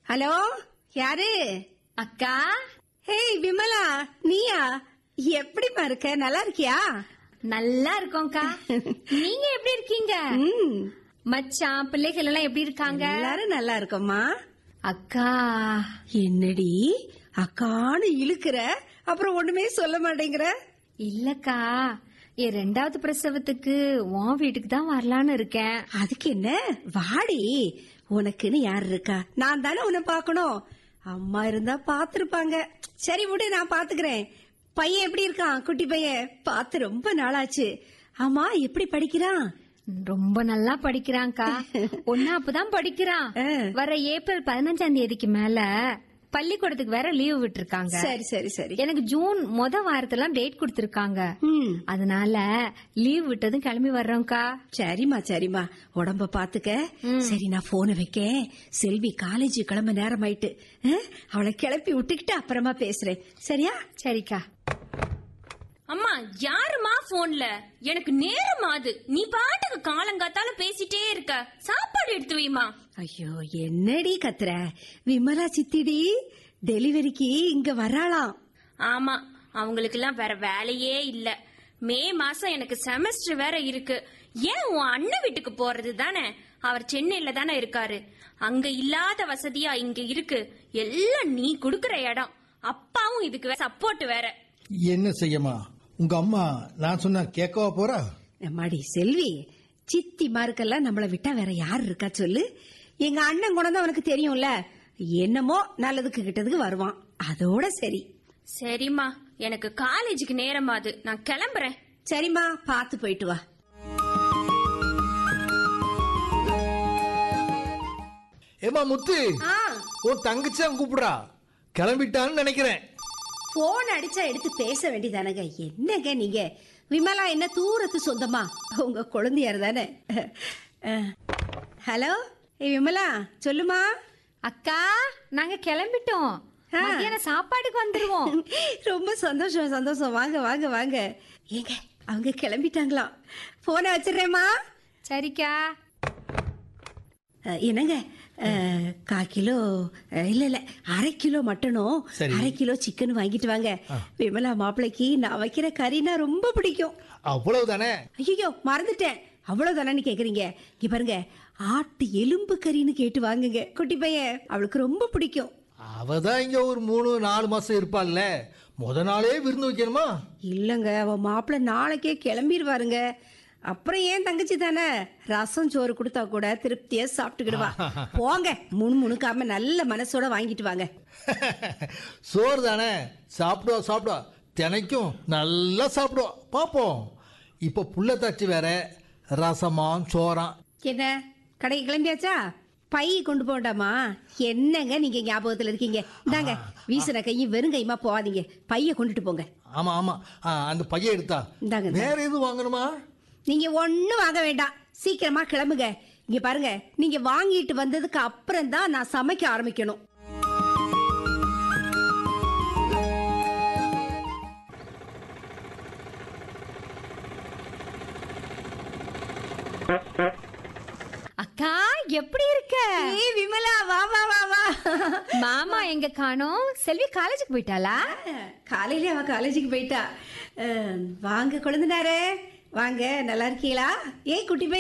Hello யாரு அக்கா hey Vimala நீயா எப்படிமா இருக்க நல்லா இருக்கியா நல்லா இருக்கோம்க்கா நீங்க எப்படி இருக்கீங்க ம் மச்சான் பிள்ளைகள் எல்லாம் எப்படி இருக்காங்க எல்லாரும் நல்லா இருக்கோம்மா அக்கா என்னடி அக்கான்னு இழுக்கிற அப்புறம் ஒண்ணுமே சொல்ல மாட்டேங்கிற இல்லக்கா என் ரெண்டாவது பிரசவத்துக்கு உன் வீட்டுக்கு தான் வரலான்னு இருக்கேன் அதுக்கு என்ன வாடி உனக்குன்னு யார் இருக்கா நான் தானே உன்னை பார்க்கணும் அம்மா இருந்தா பாத்துருப்பாங்க சரி விடு நான் பாத்துக்கிறேன் பையன் எப்படி இருக்கான் குட்டி பையன் பார்த்து ரொம்ப நாளாச்சு ஆமா எப்படி படிக்கிறான் ரொம்ப நல்லா படிக்கிறான்க்கா ஒன்னாப்புதான் படிக்கிறான் ஆ. வர ஏப்ரல் பதினஞ்சாம் தேதிக்கு மேல பள்ளிக்கூடத்துக்கு வேற லீவ் விட்டுருக்காங்க சரி சரி சரி எனக்கு ஜூன் முத வாரத்துல டேட் கொடுத்திருக்காங்க ம் அதனால லீவ் விட்டதும் கிளம்பி வர்றோம்க்கா சரிம்மா சரிம்மா உடம்ப பாத்துக்க சரி நான் போனை வைக்கேன் செல்வி காலேஜ் கிளம்ப நேரம் ஆயிட்டு அவளை கிளப்பி விட்டுக்கிட்டு அப்புறமா பேசுறேன் சரியா சரிக்கா அம்மா யாருமா போன்ல எனக்கு நேரம் ஆது நீ பாட்டுக்கு காலங்காத்தால பேசிட்டே இருக்க சாப்பாடு எடுத்து வைமா ஐயோ என்னடி கத்துற விமலா சித்திடி டெலிவரிக்கு இங்க வராளாம் ஆமா அவங்களுக்கு எல்லாம் வேற வேலையே இல்ல மே மாசம் எனக்கு செமஸ்டர் வேற இருக்கு ஏன் உன் அண்ணன் வீட்டுக்கு போறது தானே அவர் சென்னையில தானே இருக்காரு அங்க இல்லாத வசதியா இங்க இருக்கு எல்லாம் நீ குடுக்கற இடம் அப்பாவும் இதுக்கு சப்போர்ட் வேற என்ன செய்யமா உங்க அம்மா நான் சொன்னா கேட்கவா போறா அம்மாடி செல்வி சித்தி மாருக்கெல்லாம் நம்மள விட்டா வேற யார் இருக்கா சொல்லு எங்க அண்ணன் குணம் தான் அவனுக்கு தெரியும்ல என்னமோ நல்லதுக்கு கிட்டதுக்கு வருவான் அதோட சரி சரிம்மா எனக்கு காலேஜுக்கு நேரமாது நான் கிளம்புறேன் சரிம்மா பாத்து போயிட்டு வா ஏமா முத்து உன் தங்கச்சி கூப்பிடுறா கிளம்பிட்டான்னு நினைக்கிறேன் போன் அடிச்சா எடுத்து பேச வேண்டியதானங்க என்னங்க நீங்க விமலா என்ன தூரத்து சொந்தமா உங்க குழந்தையார் தானே ஹலோ ஏ விமலா சொல்லுமா அக்கா நாங்க கிளம்பிட்டோம் ஆ. மத்தியானம் சாப்பாடுக்கு வந்துருவோம் ரொம்ப சந்தோஷம் சந்தோஷம் வாங்க வாங்க வாங்க ஏங்க அவங்க கிளம்பிட்டாங்களாம் போனை வச்சிடுறேம்மா சரிக்கா அஹ், என்னங்க அஹ், கா கிலோ அஹ், இல்ல இல்ல அரை கிலோ மட்டனும் சரி. அரை கிலோ சிக்கன் வாங்கிட்டு வாங்க விமலா மாப்பிளைக்கு நான் வைக்கிற கறினா ரொம்ப பிடிக்கும் அவ்வளவுதானே ஐயோ மறந்துட்டேன் அவ்வளவுதானு கேக்குறீங்க இங்க பாருங்க ஆட்டு எலும்பு கறின்னு கேட்டு வாங்குங்க குட்டி பையன் அவளுக்கு ரொம்ப பிடிக்கும் அவதான் இங்க ஒரு மூணு நாலு மாசம் இருப்பாள்ல முத நாளே விருந்து வைக்கணுமா இல்லங்க அவ மாப்பிள்ளை நாளைக்கே கிளம்பிடுவாருங்க அப்புறம் ஏன் தங்கச்சி தானே ரசம் சோறு கொடுத்தா கூட திருப்தியா சாப்பிட்டுக்கிடுவா போங்க முணு முணுக்காம நல்ல மனசோட வாங்கிட்டு வாங்க சோறு தானே சாப்பிடுவா சாப்பிடுவா தினைக்கும் நல்லா சாப்பிடுவா பாப்போம் இப்ப புள்ளத்தாச்சி வேற ரசமாம் சோறாம் என்ன கடைக்கு கிளம்பியாச்சா பை கொண்டு போண்டாமா என்னங்க நீங்க ஞாபகத்துல இருக்கீங்க இந்தாங்க வீசுன கையும் வெறும் கையுமா போகாதீங்க பைய கொண்டுட்டு போங்க ஆமா ஆமா ஆ, அந்த பையன் எடுத்தா இந்தாங்க, இந்தாங்க. வேற எதுவும் வாங்கணுமா நீங்க ஒண்ணும் வாங்க வேண்டாம் சீக்கிரமா கிளம்புங்க இங்க பாருங்க நீங்க வாங்கிட்டு வந்ததுக்கு அப்புறம் தான் நான் சமைக்க ஆரம்பிக்கணும் அக்கா எப்படி இருக்க ஏய் விமலா வா வா வா வா மாமா எங்க காணோம் செல்வி காலேஜுக்கு போயிட்டாளா காலையில அவ காலேஜுக்கு போயிட்டா அஹ், வாங்க குழந்தைனாரே வாங்க நல்லா இருக்கீங்களா ஏய் குட்டி பையன்